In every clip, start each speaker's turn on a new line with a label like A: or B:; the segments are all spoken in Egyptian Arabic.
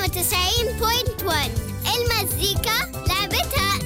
A: المزيكا لعبتها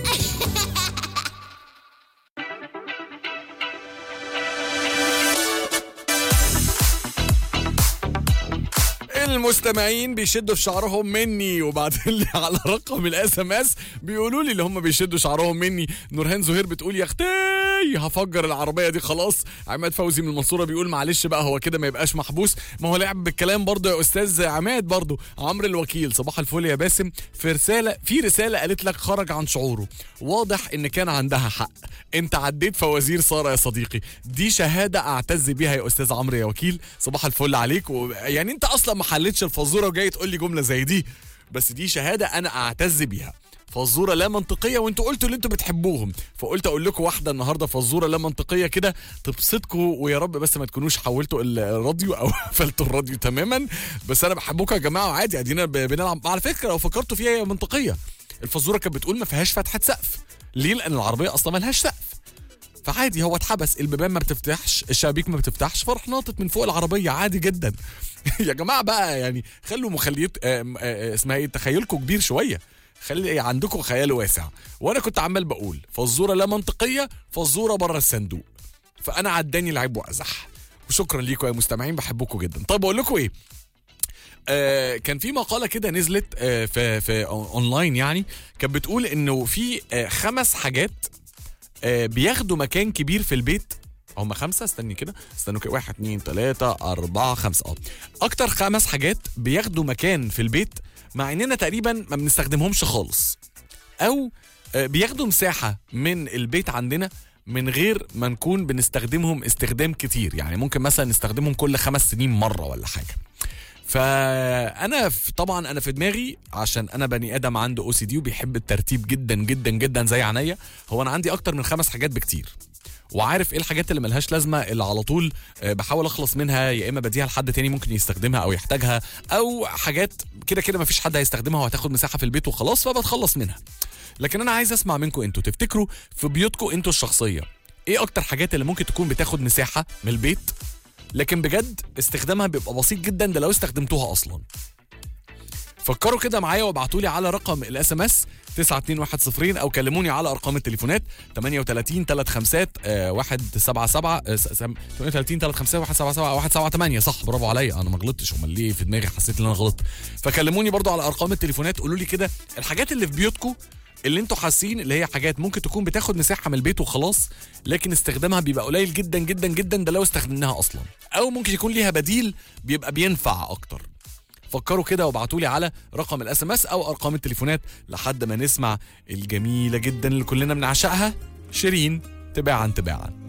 B: المستمعين بيشدوا في شعرهم مني وبعدين لي على رقم الاس ام اس بيقولوا لي اللي هم بيشدوا شعرهم مني نورهان زهير بتقول يا اختي هفجر العربيه دي خلاص عماد فوزي من المنصوره بيقول معلش بقى هو كده ما يبقاش محبوس ما هو لعب بالكلام برضه يا استاذ عماد برضه عمرو الوكيل صباح الفل يا باسم في رساله في رساله قالت لك خرج عن شعوره واضح ان كان عندها حق انت عديت فوازير ساره يا صديقي دي شهاده اعتز بيها يا استاذ عمرو يا وكيل صباح الفل عليك و... يعني انت اصلا ما حلتش الفزوره وجاي تقول لي جمله زي دي بس دي شهاده انا اعتز بيها فزوره لا منطقيه وانتوا قلتوا اللي انتوا بتحبوهم فقلت اقول لكم واحده النهارده فزوره لا منطقيه كده تبسطكم ويا رب بس ما تكونوش حولتوا الراديو او قفلتوا الراديو تماما بس انا بحبكم يا جماعه وعادي ادينا ب- بنلعب على فكره لو فكرتوا فيها هي منطقيه الفزوره كانت بتقول ما فيهاش فتحه سقف ليه لان العربيه اصلا ما لهاش سقف فعادي هو اتحبس البيبان ما بتفتحش الشبابيك ما بتفتحش فراح ناطط من فوق العربيه عادي جدا يا جماعه بقى يعني خلوا مخليت آم، آه، اسمها ايه تخيلكم كبير شويه خلي عندكم خيال واسع وانا كنت عمال بقول فزوره لا منطقيه فزوره بره الصندوق فانا عداني لعب وازح وشكرا ليكم يا مستمعين بحبكم جدا طب اقول لكم ايه آه كان في مقاله كده نزلت آه في في اونلاين يعني كانت بتقول انه في آه خمس حاجات آه بياخدوا مكان كبير في البيت هم خمسة استني كده استنوا كده واحد اتنين تلاتة أربعة خمسة اه أكتر خمس حاجات بياخدوا مكان في البيت مع إننا تقريبا ما بنستخدمهمش خالص أو آه، بياخدوا مساحة من البيت عندنا من غير ما نكون بنستخدمهم استخدام كتير يعني ممكن مثلا نستخدمهم كل خمس سنين مرة ولا حاجة فانا في طبعا انا في دماغي عشان انا بني ادم عنده او سي دي وبيحب الترتيب جدا جدا جدا زي عينيا هو انا عندي اكتر من خمس حاجات بكتير وعارف ايه الحاجات اللي ملهاش لازمه اللي على طول آه، بحاول اخلص منها يا اما بديها لحد تاني ممكن يستخدمها او يحتاجها او حاجات كده كده مفيش حد هيستخدمها وهتاخد مساحه في البيت وخلاص فبتخلص منها لكن انا عايز اسمع منكم انتوا تفتكروا في بيوتكم انتوا الشخصيه ايه اكتر حاجات اللي ممكن تكون بتاخد مساحه من البيت لكن بجد استخدامها بيبقى بسيط جدا ده لو استخدمتوها اصلا فكروا كده معايا وابعتوا لي على رقم الاس ام اس 92110 او كلموني على ارقام التليفونات 38 35 177 38 35 177 178 صح برافو عليا انا ما غلطتش امال ليه في دماغي حسيت ان انا غلطت فكلموني برضو على ارقام التليفونات قولوا لي كده الحاجات اللي في بيوتكم اللي انتوا حاسين اللي هي حاجات ممكن تكون بتاخد مساحه من البيت وخلاص لكن استخدامها بيبقى قليل جدا جدا جدا ده لو استخدمناها اصلا او ممكن يكون ليها بديل بيبقى بينفع اكتر فكروا كده وابعتوا لي على رقم الاس ام اس او ارقام التليفونات لحد ما نسمع الجميله جدا اللي كلنا بنعشقها شيرين تباعا تباعا